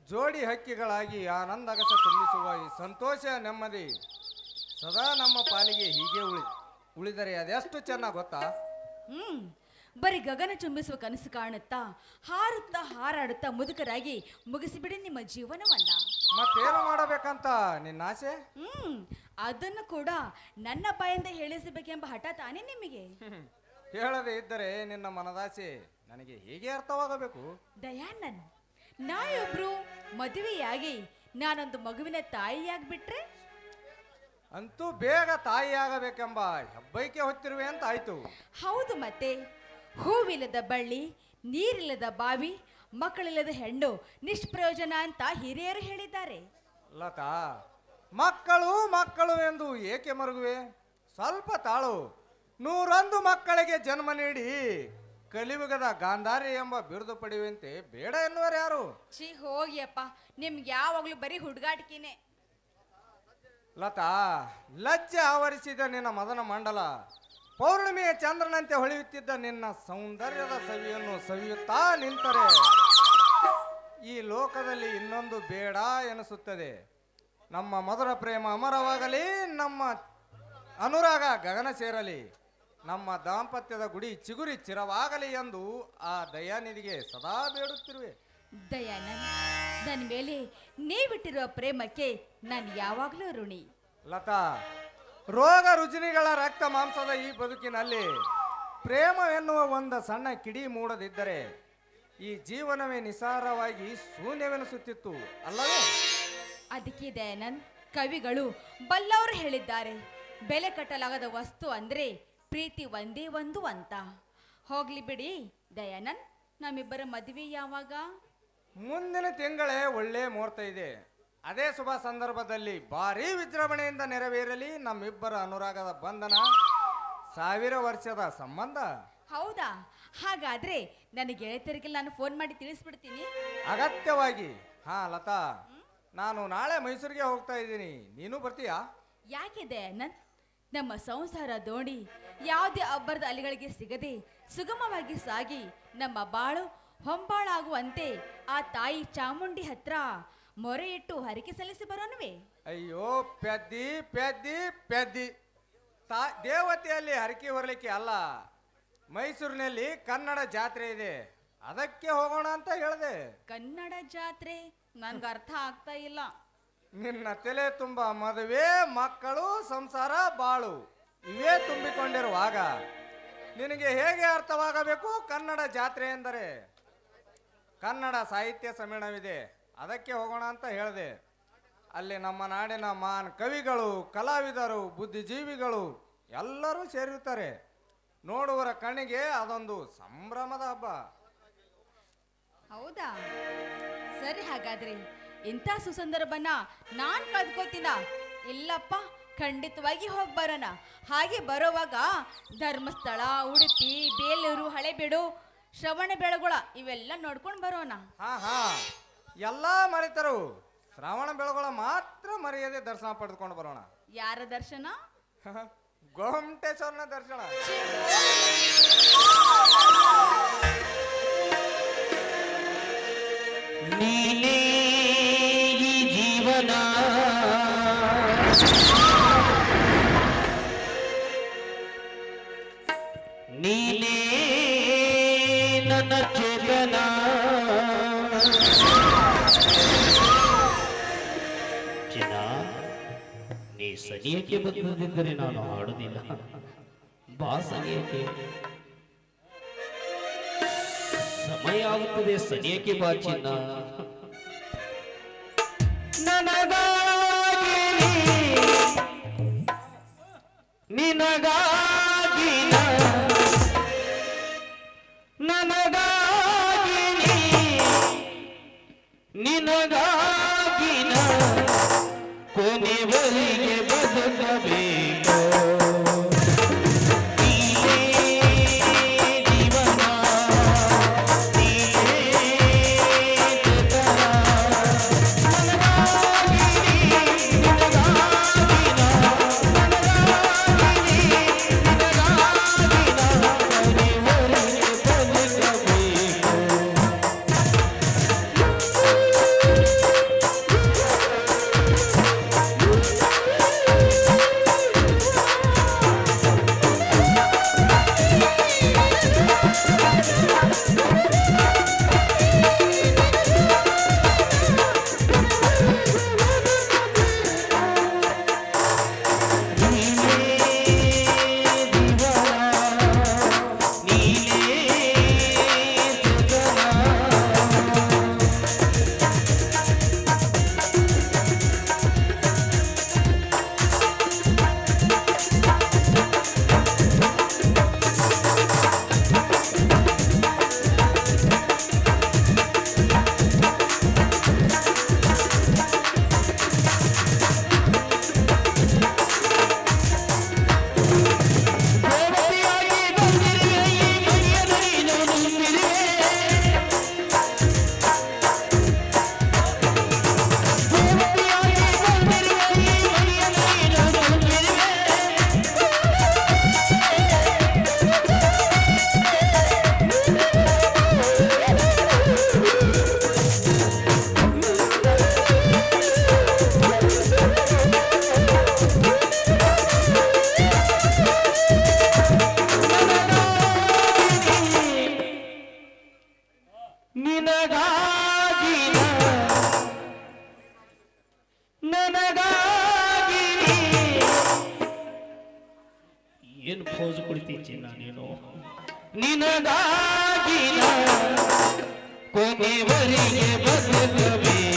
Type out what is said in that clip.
ಜೋಡಿ ಹಕ್ಕಿಗಳಾಗಿ ಆನಂದಗಸ ತುಂಬಿಸುವ ಈ ಸಂತೋಷ ನೆಮ್ಮದಿ ಸದಾ ನಮ್ಮ ಪಾಲಿಗೆ ಹೀಗೆ ಉಳಿ ಉಳಿದರೆ ಅದೆಷ್ಟು ಚೆನ್ನಾಗಿ ಗೊತ್ತಾ ಹ್ಮ್ ಬರೀ ಗಗನ ಚುಂಬಿಸುವ ಕನಸು ಕಾಣುತ್ತಾ ಹಾರುತ್ತಾ ಹಾರಾಡುತ್ತಾ ಮುದುಕರಾಗಿ ಮುಗಿಸಿಬಿಡಿ ನಿಮ್ಮ ಜೀವನವನ್ನ ಮತ್ತೇನು ಮಾಡಬೇಕಂತ ನಿನ್ನ ಆಸೆ ಹ್ಮ್ ಅದನ್ನು ಕೂಡ ನನ್ನ ಬಾಯಿಂದ ಹೇಳಿಸಬೇಕೆಂಬ ಹಠ ತಾನೇ ನಿಮಗೆ ಹ್ಮ್. ಹೇಳದೆ ಇದ್ದರೆ ನಿನ್ನ ಮನದಾಸೆ ನನಗೆ ಹೇಗೆ ಅರ್ಥವಾಗಬೇಕು ದಯಾನಂದ್ ನಾವೊಬ್ರು ಮದುವೆಯಾಗಿ ನಾನೊಂದು ಮಗುವಿನ ತಾಯಿಯಾಗ್ಬಿಟ್ರೆ ಅಂತೂ ಬೇಗ ತಾಯಿಯಾಗಬೇಕೆಂಬ ಹೆಬ್ಬೈಕೆ ಹೊತ್ತಿರುವೆ ಅಂತ ಆಯ್ತು ಹೌದು ಮತ್ತೆ ಹೂವಿಲ್ಲದ ಬಳ್ಳಿ ನೀರಿಲ್ಲದ ಬಾವಿ ಮಕ್ಕಳಿಲ್ಲದ ಹೆಣ್ಣು ನಿಷ್ಪ್ರಯೋಜನ ಅಂತ ಹಿರಿಯರು ಹೇಳಿದ್ದಾರೆ ಲತಾ ಮಕ್ಕಳು ಮಕ್ಕಳು ಎಂದು ಏಕೆ ಮರುಗುವೆ ಸ್ವಲ್ಪ ತಾಳು ನೂರೊಂದು ಮಕ್ಕಳಿಗೆ ಜನ್ಮ ನೀಡಿ ಕಲಿಯುಗದ ಗಾಂಧಾರಿ ಎಂಬ ಬಿರುದು ಪಡೆಯುವಂತೆ ಬೇಡ ಎನ್ನುವರು ಯಾರು ಛೀ ಹೋಗಿಯಪ್ಪ ನಿಮ್ಗೆ ಯಾವಾಗ್ಲೂ ಬರೀ ಹುಡುಗಾಟಿಕೆನೆ ಲತಾ ಲಜ್ಜೆ ಆವರಿಸಿದ ನಿನ್ನ ಮದನ ಮಂಡಲ ಪೌರ್ಣಿಮೆಯ ಚಂದ್ರನಂತೆ ಹೊಳೆಯುತ್ತಿದ್ದ ನಿನ್ನ ಸೌಂದರ್ಯದ ಸವಿಯನ್ನು ಸವಿಯುತ್ತಾ ನಿಂತರೆ ಈ ಲೋಕದಲ್ಲಿ ಇನ್ನೊಂದು ಬೇಡ ಎನಿಸುತ್ತದೆ ನಮ್ಮ ಮಧುರ ಪ್ರೇಮ ಅಮರವಾಗಲಿ ನಮ್ಮ ಅನುರಾಗ ಗಗನ ಸೇರಲಿ ನಮ್ಮ ದಾಂಪತ್ಯದ ಗುಡಿ ಚಿಗುರಿ ಚಿರವಾಗಲಿ ಎಂದು ಆ ದಯಾನಿಧಿಗೆ ಸದಾ ಬೇಡುತ್ತಿರುವೆ ದಯಾನಂದ್ ನನ್ನ ಮೇಲೆ ನೀವಿಟ್ಟಿರುವ ಪ್ರೇಮಕ್ಕೆ ನಾನು ಯಾವಾಗಲೂ ಋಣಿ ಲತಾ ರೋಗ ರುಜಿನಿಗಳ ರಕ್ತ ಮಾಂಸದ ಈ ಬದುಕಿನಲ್ಲಿ ಪ್ರೇಮವೆನ್ನುವ ಒಂದು ಸಣ್ಣ ಕಿಡಿ ಮೂಡದಿದ್ದರೆ ಈ ಜೀವನವೇ ನಿಸಾರವಾಗಿ ಶೂನ್ಯವೆನಿಸುತ್ತಿತ್ತು ಅಲ್ಲವೇ ಅದಕ್ಕೆ ದಯಾನಂದ್ ಕವಿಗಳು ಬಲ್ಲವರು ಹೇಳಿದ್ದಾರೆ ಬೆಲೆ ಕಟ್ಟಲಾಗದ ವಸ್ತು ಅಂದ್ರೆ ಪ್ರೀತಿ ಒಂದೇ ಒಂದು ಅಂತ ಹೋಗ್ಲಿ ಬಿಡಿ ದಯಾನಂದ್ ನಮ್ಮಿಬ್ಬರ ಮದುವೆ ಯಾವಾಗ ಮುಂದಿನ ತಿಂಗಳೇ ಒಳ್ಳೆ ಮುಹೂರ್ತ ಇದೆ ಅದೇ ಶುಭ ಸಂದರ್ಭದಲ್ಲಿ ಭಾರೀ ವಿಜೃಂಭಣೆಯಿಂದ ನೆರವೇರಲಿ ನಮ್ಮಿಬ್ಬರ ಅನುರಾಗದ ಬಂಧನ ಸಾವಿರ ವರ್ಷದ ಸಂಬಂಧ ಹೌದಾ ಹಾಗಾದ್ರೆ ನನ್ನ ಗೆಳತಿಯರಿಗೆ ನಾನು ಫೋನ್ ಮಾಡಿ ತಿಳಿಸ್ಬಿಡ್ತೀನಿ ಅಗತ್ಯವಾಗಿ ಹಾ ಲತಾ ನಾನು ನಾಳೆ ಮೈಸೂರಿಗೆ ಹೋಗ್ತಾ ಇದ್ದೀನಿ ನೀನು ಬರ್ತೀಯಾ ಯಾಕೆ ದಯಾನಂದ್ ನಮ್ಮ ಸಂಸಾರ ದೋಣಿ ಯಾವುದೇ ಅಬ್ಬರದ ಅಲೆಗಳಿಗೆ ಸಿಗದೆ ಸುಗಮವಾಗಿ ಸಾಗಿ ನಮ್ಮ ಬಾಳು ಹೊಂಬಾಳಾಗುವಂತೆ ಆ ತಾಯಿ ಚಾಮುಂಡಿ ಹತ್ರ ಮೊರೆ ಇಟ್ಟು ಹರಕೆ ಸಲ್ಲಿಸಿ ಬರೋಣವೇ ಅಯ್ಯೋ ಪೆದ್ದಿ ಪೆದ್ದಿ ಪೆದ್ದಿ ತಾ ದೇವತೆಯಲ್ಲಿ ಹರಕೆ ಹೊರಲಿಕ್ಕೆ ಅಲ್ಲ ಮೈಸೂರಿನಲ್ಲಿ ಕನ್ನಡ ಜಾತ್ರೆ ಇದೆ ಅದಕ್ಕೆ ಹೋಗೋಣ ಅಂತ ಹೇಳಿದೆ ಕನ್ನಡ ಜಾತ್ರೆ ನನ್ಗೆ ಅರ್ಥ ಆಗ್ತಾ ಇಲ್ಲ ನಿನ್ನ ತಲೆ ತುಂಬ ಮದುವೆ ಮಕ್ಕಳು ಸಂಸಾರ ಬಾಳು ಇವೇ ತುಂಬಿಕೊಂಡಿರುವಾಗ ನಿನಗೆ ಹೇಗೆ ಅರ್ಥವಾಗಬೇಕು ಕನ್ನಡ ಜಾತ್ರೆ ಎಂದರೆ ಕನ್ನಡ ಸಾಹಿತ್ಯ ಸಮ್ಮೇಳನವಿದೆ ಅದಕ್ಕೆ ಹೋಗೋಣ ಅಂತ ಹೇಳಿದೆ ಅಲ್ಲಿ ನಮ್ಮ ನಾಡಿನ ಮಾನ್ ಕವಿಗಳು ಕಲಾವಿದರು ಬುದ್ಧಿಜೀವಿಗಳು ಎಲ್ಲರೂ ಸೇರಿರ್ತಾರೆ ನೋಡುವರ ಕಣ್ಣಿಗೆ ಅದೊಂದು ಸಂಭ್ರಮದ ಹಬ್ಬ ಹೌದಾ ಸರಿ ಹಾಗಾದ್ರೆ ಇಂಥ ಸುಸಂದರ್ಭನ ನಾನ್ ಕಳ್ದ್ಕೋತೀನ ಇಲ್ಲಪ್ಪ ಖಂಡಿತವಾಗಿ ಹೋಗಿ ಬರೋಣ ಹಾಗೆ ಬರೋವಾಗ ಧರ್ಮಸ್ಥಳ ಉಡುಪಿ ಬೇಲೂರು ಹಳೆಬೀಡು ಶ್ರವಣ ಬೆಳಗೊಳ ಇವೆಲ್ಲ ನೋಡ್ಕೊಂಡು ಬರೋಣ ಹಾ ಹಾ ಎಲ್ಲ ಮರಿತರು ಶ್ರಾವಣ ಬೆಳಗೊಳ ಮಾತ್ರ ಮರೆಯದೆ ದರ್ಶನ ಪಡೆದುಕೊಂಡು ಬರೋಣ ಯಾರ ದರ್ಶನ ಗೋಮಟೇಶ್ವರನ ದರ್ಶನ ನೀನೇ ಈ ಜೀವನ ನೀನೇ ನನ್ನ ಚೇತನ ಚಿನ್ನ ನೀ ಸನಿಯಕ್ಕೆ ಬಂದಿದ್ದರೆ ನಾನು ಹಾಡುವುದಿಲ್ಲ ಬಾ ಸನಿಯಕ್ಕೆ ಸಮಯ ಆಗುತ್ತದೆ ಸನಿಯಕ್ಕೆ ಬಾ ಚಿನ್ನ ನನಗಾಗಿ ನಿನಗಾಗಿ ನನಗಾಗಿ ನಿನಗಾಗಿ ಕೊನೆವರೆಗೆ ಬದುಕಬೇಕು ನೀನೇ ಜೀವನ ನೀನೇ ಜಗನ ಿ ಏನು ಪೋಸ್ ಕೊಡ್ತಿ ಚಿನ್ನ ನೀನು ನಿನಗಾಗಿ ಕೊನೆವರೆಗೆ ಬದುಕಬೇಕು